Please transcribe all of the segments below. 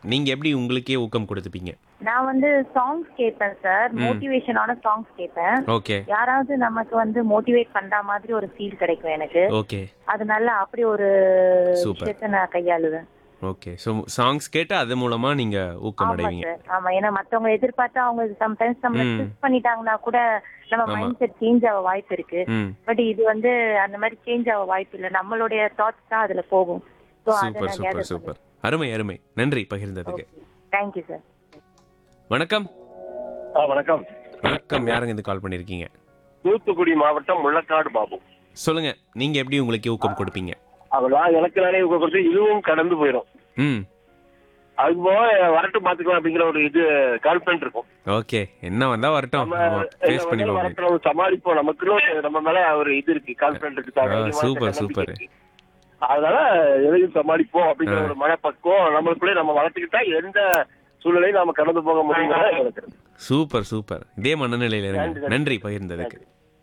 நீங்க எப்படி உங்களுக்கே ஊக்கம் கொடுத்துப்பீங்க நான் வந்து சாங்ஸ் கேட்பேன் சார் மோட்டிவேஷனான சாங்ஸ் கேட்பேன் ஓகே யாராவது நமக்கு வந்து மோட்டிவேட் பண்ற மாதிரி ஒரு ஃபீல் கிடைக்கும் எனக்கு ஓகே அதனால அப்படி ஒரு Super. விஷயத்த நான் கையாளுவேன் ஓகே ஸோ சாங்ஸ் கேட்டு அது மூலமா நீங்க ஊக்கம் ஆமா அடைவீங்க சார் ஆமா ஏன்னா மத்தவங்க எதிர்பார்த்தா அவங்க சம்டைம்ஸ் நம்ம ம். ட்விஸ்ட் பண்ணிட்டாங்கன்னா கூட நம்ம ஆமா. மைண்ட் செட் சேஞ்ச் ஆக வாய்ப்பு இருக்கு ம் பட் இது வந்து அந்த மாதிரி சேஞ்ச் ஆக வாய்ப்பு இல்லை நம்மளுடைய தாட்ஸ் தான் அதுல போகும் ஸோ அதை சூப்பர் நான் சூப்பர் கேதர் சூப்பர் அருமை அருமை நன்றி பகிர்ந்ததுக்கு தேங்க்யூ சார் வணக்கம் ஆ வணக்கம் வணக்கம் யாருங்க இது கால் பண்ணிருக்கீங்க தூத்துக்குடி மாவட்டம் முள்ளக்காடு பாபு சொல்லுங்க நீங்க எப்படி உங்களுக்கு ஊக்கம் கொடுப்பீங்க அவெல்லாம் எனக்கு நானே ஊக்கம் கொடுத்து இதுவும் கடந்து போயிடும் ம் அதுக்கு போக வரட்டும் பாத்துக்கலாம் அப்படிங்கிற ஒரு இது கான்பிடன்ட் இருக்கும் ஓகே என்ன வந்தா வரட்டும் நம்ம ஃபேஸ் பண்ணி என்ன பார்ப்போம் வரட்டும் சமாளிப்போம் நமக்குன்னு நம்ம மேல ஒரு இது இருக்கு கான்பிடன்ட் இருக்கு ஆ, தைரியமான சூப்பர், நம்பிக்கை சூப்பர். இருக்கு. அதனால எதையும் சமாளிப்போம் அப்படிங்கிற ஆ. ஒரு மனப்பக்குவம் நம்மளுக்குள்ளே நம்ம வளர்த்துக்கிட்டா எந்த சூழ்நிலையும் நாம கடந்து போக முடியும் எனக்கு சூப்பர் சூப்பர் இதே மனநிலையில நன்றி, இருங்க நன்றி. நன்றி பகிர்ந்ததுக்கு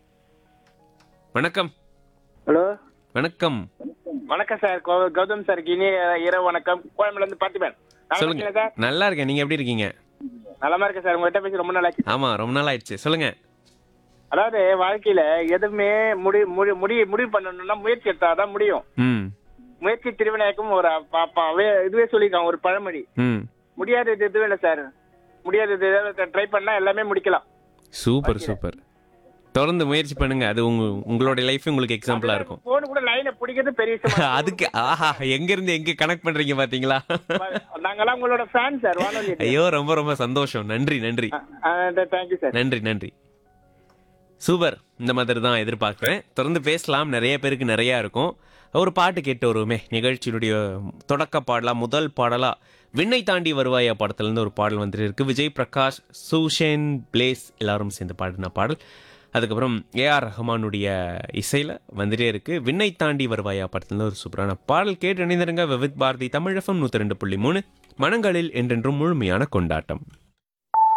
வணக்கம் ஹலோ வணக்கம் வணக்கம் சார் கௌ- கௌதம் சார் இனிய இரவு வணக்கம் கோயம்புல இருந்து பார்த்திபன் நல்லா சொல்லுங்க இருக்கீங்களா சார் நல்லா இருக்கேன் நீங்க எப்படி இருக்கீங்க நலமா இருக்கேன் சார் உங்ககிட்ட பேசி ரொம்ப நல்லா இருக்கு ஆமா ரொம்ப நாள் ஆயிடுச்சு சொல்லுங்க அதாவது வாழ்க்கையில எதுவுமே முடி முடி முடி முடிவு பண்ணணும்னா முயற்சி எடுத்தாதான் முடியும் ம் முயற்சி திருவிநாயகம் ஒரு ப- ப- வே- இதுவே சொல்லியிருக்காங்க ஒரு பழமொழி ம் முடியாதது எதுவும் இல்லை சார் முடியாதது ஏதாவது ட்ரை பண்ணா எல்லாமே முடிக்கலாம் சூப்பர் சூப்பர் தொடர்ந்து முயற்சி பண்ணுங்க அது உங்க உங்களோட லைஃப் உங்களுக்கு எக்ஸாம்பிளா இருக்கும் போன் கூட லைனை பிடிக்கிறது பெரிய விஷயம் அதுக்கு ஆஹா எங்க இருந்து எங்க கனெக்ட் பண்றீங்க பாத்தீங்களா நாங்கெல்லாம் உங்களோட ஃபேன் சார் வானொலி ஐயோ ரொம்ப ரொம்ப சந்தோஷம் நன்றி நன்றி தேங்க்யூ சார் நன்றி நன்றி சூப்பர் இந்த மாதிரி தான் எதிர்பார்க்குறேன் தொடர்ந்து பேசலாம் நிறைய பேருக்கு நிறையா இருக்கும் ஒரு பாட்டு கேட்டு வருவோமே நிகழ்ச்சியினுடைய தொடக்க பாடலா முதல் பாடலா விண்ணை தாண்டி வருவாயா படத்துலேருந்து ஒரு பாடல் வந்துட்டு இருக்கு விஜய் பிரகாஷ் சூஷேன் பிளேஸ் எல்லாரும் சேர்ந்து பாடின பாடல் அதுக்கப்புறம் ஏஆர் ரஹ்மானுடைய இசையில் வந்துட்டே இருக்கு விண்ணை தாண்டி வருவாயா படத்துலேருந்து ஒரு சூப்பரான பாடல் கேட்டு இணைந்திருங்க விவித் பாரதி தமிழகம் நூற்றி ரெண்டு புள்ளி மூணு மனங்களில் என்றென்றும் முழுமையான கொண்டாட்டம்